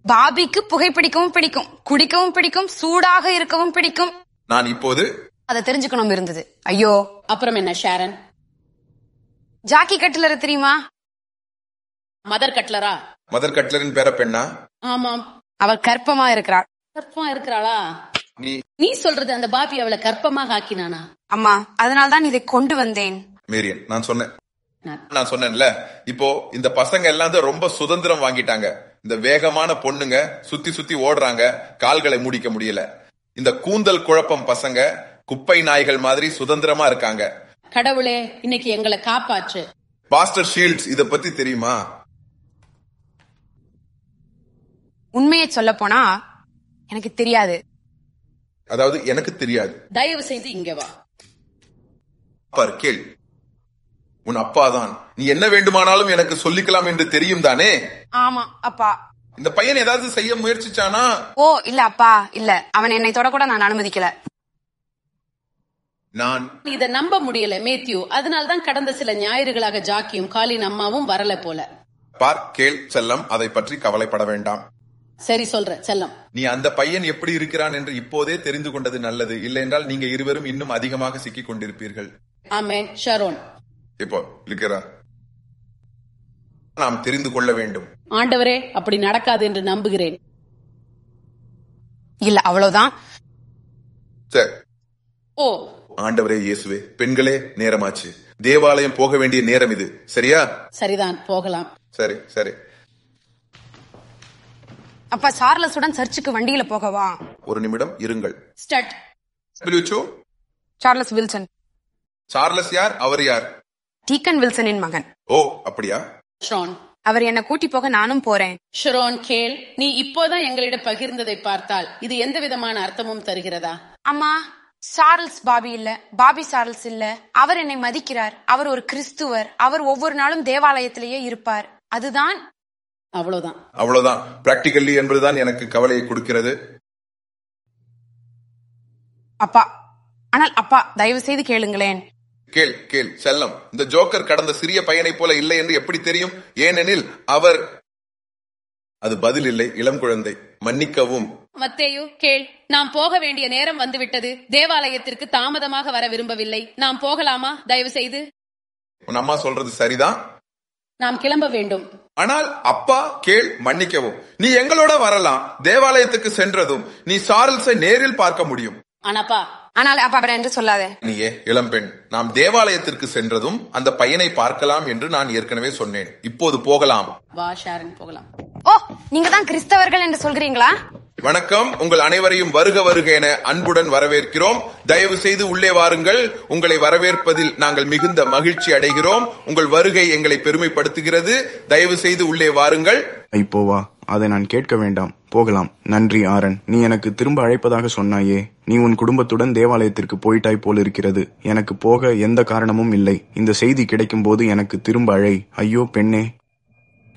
பாபிக்கு புகைப்பிடிக்கவும் பிடிக்கும் குடிக்கவும் பிடிக்கும் சூடாக இருக்கவும் பிடிக்கும் நான் இப்போது அதை தெரிஞ்சுக்கணும் இருந்தது ஐயோ அப்புறம் என்ன ஷாரன் ஜாக்கி கட்டிலர தெரியுமா மதர் கட்லரா மதர் கட்லரின் பேர பெண்ணா ஆமாம் அவள் கற்பமா இருக்கிறாள் கற்பமா இருக்கிறாளா நீ நீ சொல்றது அந்த பாபி அவளை கற்பமாக ஆக்கினானா அம்மா அதனால்தான் இதை கொண்டு வந்தேன் மேரியன் நான் சொன்னேன் நான் நான் சொன்னேன்ல இப்போ இந்த பசங்க எல்லாம் தான் ரொம்ப சுதந்திரம் வாங்கிட்டாங்க இந்த வேகமான பொண்ணுங்க சுத்தி சுத்தி ஓடுறாங்க கால்களை மூடிக்க முடியல இந்த கூந்தல் குழப்பம் பசங்க குப்பை நாய்கள் மாதிரி சுதந்திரமா இருக்காங்க கடவுளே இன்னைக்கு எங்களை காப்பாற்று பாஸ்டர் ஷீல்ட்ஸ் இத பத்தி தெரியுமா உண்மையை சொல்ல போனா எனக்கு தெரியாது அதாவது எனக்கு தெரியாது தயவு செய்து இங்க வா பார் கேள் உன் அப்பாதான் நீ என்ன வேண்டுமானாலும் எனக்கு சொல்லிக்கலாம் என்று தெரியும் தானே ஆமா அப்பா இந்த பையன் ஏதாவது செய்ய முயற்சிச்சானா ஓ இல்ல அப்பா இல்ல அவன் என்னை தொடக்கூட நான் அனுமதிக்கல நான் இத நம்ப முடியல மேத்யூ அதனால்தான் கடந்த சில ஞாயிறுகளாக ஜாக்கியும் காலின் அம்மாவும் வரல போல பார் கேள் செல்லம் அதை பற்றி கவலைப்பட வேண்டாம் சரி சொல்ற செல்லம் நீ அந்த பையன் எப்படி இருக்கிறான் என்று இப்போதே தெரிந்து கொண்டது நல்லது இல்லை என்றால் நீங்க இருவரும் இன்னும் அதிகமாக சிக்கிக் கொண்டிருப்பீர்கள் ஆமேன் ஷரோன் இப்போ இருக்கிறார் நாம் தெரிந்து கொள்ள வேண்டும் ஆண்டவரே அப்படி நடக்காது என்று நம்புகிறேன் இல்ல அவ்வளவுதான் சரி ஓ ஆண்டவரே இயேசுவே பெண்களே நேரமாச்சு தேவாலயம் போக வேண்டிய நேரம் இது சரியா சரிதான் போகலாம் சரி சரி அப்பா சார்லஸுடன் சர்ச்சுக்கு வண்டியில போகவா ஒரு நிமிடம் இருங்கள் ஸ்டட் பிலிச்சோ, சார்லஸ் வில்சன் சார்லஸ் யார் அவர் யார் டீக்கன் வில்சனின் மகன் ஓ அப்படியா ஷரோன் அவர் என்ன கூட்டி போக நானும் போறேன் ஷரோன் கேள் நீ இப்போதான் எங்களிடம் பகிர்ந்ததை பார்த்தால் இது எந்த விதமான அர்த்தமும் தருகிறதா அம்மா சார்ல்ஸ் பாபி இல்ல பாபி சார்ல்ஸ் இல்ல அவர் என்னை மதிக்கிறார் அவர் ஒரு கிறிஸ்துவர் அவர் ஒவ்வொரு நாளும் தேவாலயத்திலேயே இருப்பார் அதுதான் அவ்வளவுதான் அவ்வளவுதான் பிராக்டிகல்லி என்பதுதான் எனக்கு கவலையை கொடுக்கிறது அப்பா ஆனால் அப்பா தயவு செய்து கேளுங்களேன் கேள் கேள் செல்லம் இந்த ஜோக்கர் கடந்த சிறிய பையனைப் போல இல்லை என்று எப்படி தெரியும் ஏனெனில் அவர் அது பதில் இல்லை இளம் குழந்தை மன்னிக்கவும் மத்தேயு கேள் நாம் போக வேண்டிய நேரம் வந்துவிட்டது தேவாலயத்திற்கு தாமதமாக வர விரும்பவில்லை நாம் போகலாமா தயவு செய்து உன் அம்மா சொல்றது சரிதான் நாம் கிளம்ப வேண்டும் ஆனால் அப்பா கேள் மன்னிக்கவும் நீ எங்களோட வரலாம் தேவாலயத்துக்கு சென்றதும் நீ சார்ல்ஸை நேரில் பார்க்க முடியும் ஆனாப்பா ஆனால் அப்பா அப்புறம் என்று சொல்லாதே நீயே இளம்பெண் நாம் தேவாலயத்திற்கு சென்றதும் அந்த பையனை பார்க்கலாம் என்று நான் ஏற்கனவே சொன்னேன் இப்போது போகலாம் வா ஷாரன் போகலாம் ஓ நீங்க தான் கிறிஸ்தவர்கள் என்று சொல்கிறீங்களா வணக்கம் உங்கள் அனைவரையும் வருக வருக என அன்புடன் வரவேற்கிறோம் தயவு செய்து உள்ளே வாருங்கள் உங்களை வரவேற்பதில் நாங்கள் மிகுந்த மகிழ்ச்சி அடைகிறோம் உங்கள் வருகை எங்களை பெருமைப்படுத்துகிறது தயவு செய்து உள்ளே வாருங்கள் இப்போ வா அதை நான் கேட்க வேண்டாம் போகலாம் நன்றி ஆரன் நீ எனக்கு திரும்ப அழைப்பதாக சொன்னாயே நீ உன் குடும்பத்துடன் தேவாலயத்திற்கு போயிட்டாய் போல் இருக்கிறது எனக்கு போக எந்த காரணமும் இல்லை இந்த செய்தி கிடைக்கும் போது எனக்கு திரும்ப அழை ஐயோ பெண்ணே